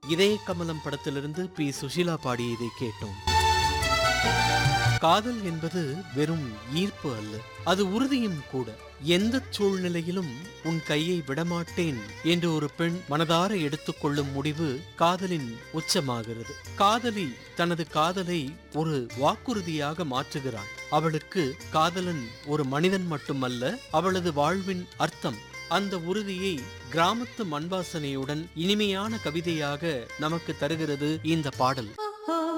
இதய கமலம் படத்திலிருந்து பி சுஷீலா பாடியதை கேட்டோம் காதல் என்பது வெறும் ஈர்ப்பு அல்ல அது உறுதியும் கூட எந்த சூழ்நிலையிலும் உன் கையை விடமாட்டேன் என்று ஒரு பெண் மனதார எடுத்துக்கொள்ளும் முடிவு காதலின் உச்சமாகிறது காதலி தனது காதலை ஒரு வாக்குறுதியாக மாற்றுகிறாள் அவளுக்கு காதலன் ஒரு மனிதன் மட்டுமல்ல அவளது வாழ்வின் அர்த்தம் அந்த உறுதியை கிராமத்து மண்வாசனையுடன் இனிமையான கவிதையாக நமக்கு தருகிறது இந்த பாடல்